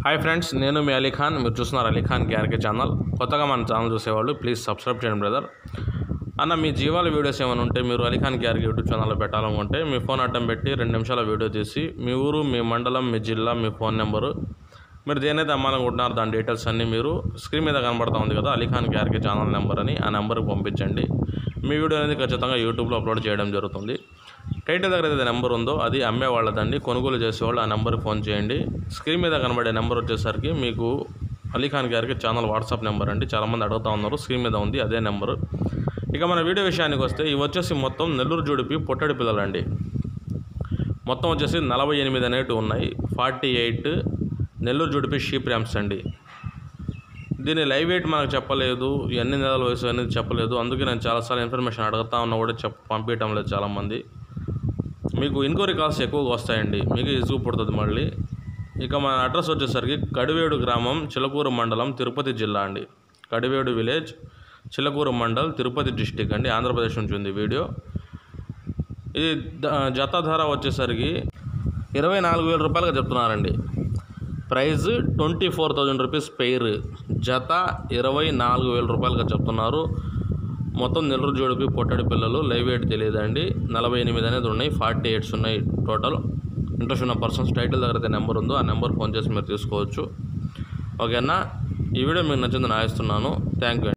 hi friends నేను మీ అలీఖాన్ మీరు చూస్తున్నారు అలీఖాన్ కేఆర్కే ఛానల్ కొత్తగా మన ఛానల్ చూసేవాళ్ళు ప్లీజ్ సబ్స్క్రైబ్ చేయండి బ్రదర్ అన్న మీ జీవాల వీడియోస్ ఏమైనా ఉంటే మీరు అలీఖాన్ కేఆర్కే యూట్యూబ్ ఛానల్లో పెట్టాలనుకుంటే మీ ఫోన్ అడ్డం పెట్టి రెండు నిమిషాల వీడియో తీసి మీ ఊరు మీ మండలం మీ జిల్లా మీ ఫోన్ నెంబరు మీరు దేనైతే అమ్మాలనుకుంటున్నారో దాని డీటెయిల్స్ అన్నీ మీరు స్క్రీన్ మీద కనబడతా ఉంది కదా అలీఖాన్ కేఆర్కే ఛానల్ నెంబర్ అని ఆ నెంబర్కి పంపించండి మీ వీడియో అనేది ఖచ్చితంగా యూట్యూబ్లో అప్లోడ్ చేయడం జరుగుతుంది టైటిల్ దగ్గర ఏదైతే నెంబర్ ఉందో అది అమ్మే వాళ్ళదండి కొనుగోలు చేసేవాళ్ళు ఆ నెంబర్కి ఫోన్ చేయండి స్క్రీన్ మీద కనబడే నెంబర్ వచ్చేసరికి మీకు అలీఖాన్ గారికి ఛానల్ వాట్సాప్ నెంబర్ అండి చాలామంది అడుగుతా ఉన్నారు స్క్రీన్ మీద ఉంది అదే నెంబరు ఇక మన వీడియో విషయానికి వస్తే ఇవి వచ్చేసి మొత్తం నెల్లూరు జుడిపి పొట్టడి పిల్లలండి మొత్తం వచ్చేసి నలభై ఎనిమిది అనేటివి ఉన్నాయి forty eight Nellore Jodipi sheep rams అండి దీని లైవ్ వెయిట్ మనకు చెప్పలేదు ఎన్ని నెలల వయసు అనేది చెప్పలేదు అందుకే నేను చాలాసార్లు ఇన్ఫర్మేషన్ అడుగుతా ఉన్నా కూడా చెప్ప పంపించడం లేదు చాలామంది మీకు ఎంక్వైరీ కాల్స్ ఎక్కువగా వస్తాయండి మీకు ఇసుగు పుడుతుంది మళ్ళీ ఇక మన అడ్రస్ వచ్చేసరికి కడివేడు గ్రామం చిలకూరు మండలం తిరుపతి జిల్లా అండి కడివేడు విలేజ్ చిలకూరు మండల్ తిరుపతి డిస్టిక్ అండి ఆంధ్రప్రదేశ్ నుంచి ఉంది వీడియో ఇది ద- జత ధర వచ్చేసరికి ఇరవై నాలుగు వేల రూపాయలుగా చెప్తున్నారండి price twenty four thousand rupees pair జత ఇరవై నాలుగు వేల రూపాయలుగా చెప్తున్నారు మొత్తం నెల్లూరు జోడిపి పొట్టడి పిల్లలు లైవ్ వెయిట్ తెలియదండి నలభై ఎనిమిది అనేది ఉన్నాయి ఫార్టీ ఎయిట్స్ ఉన్నాయి టోటల్ ఇంట్రెస్ట్ ఉన్న పర్సన్స్ టైటిల్ దగ్గర అయితే నెంబర్ ఉందో ఆ నెంబర్ ఫోన్ చేసి మీరు తీసుకోవచ్చు ఓకేనా ఈ వీడియో మీకు నచ్చిందని ఆశిస్తున్నాను థ్యాంక్ యూ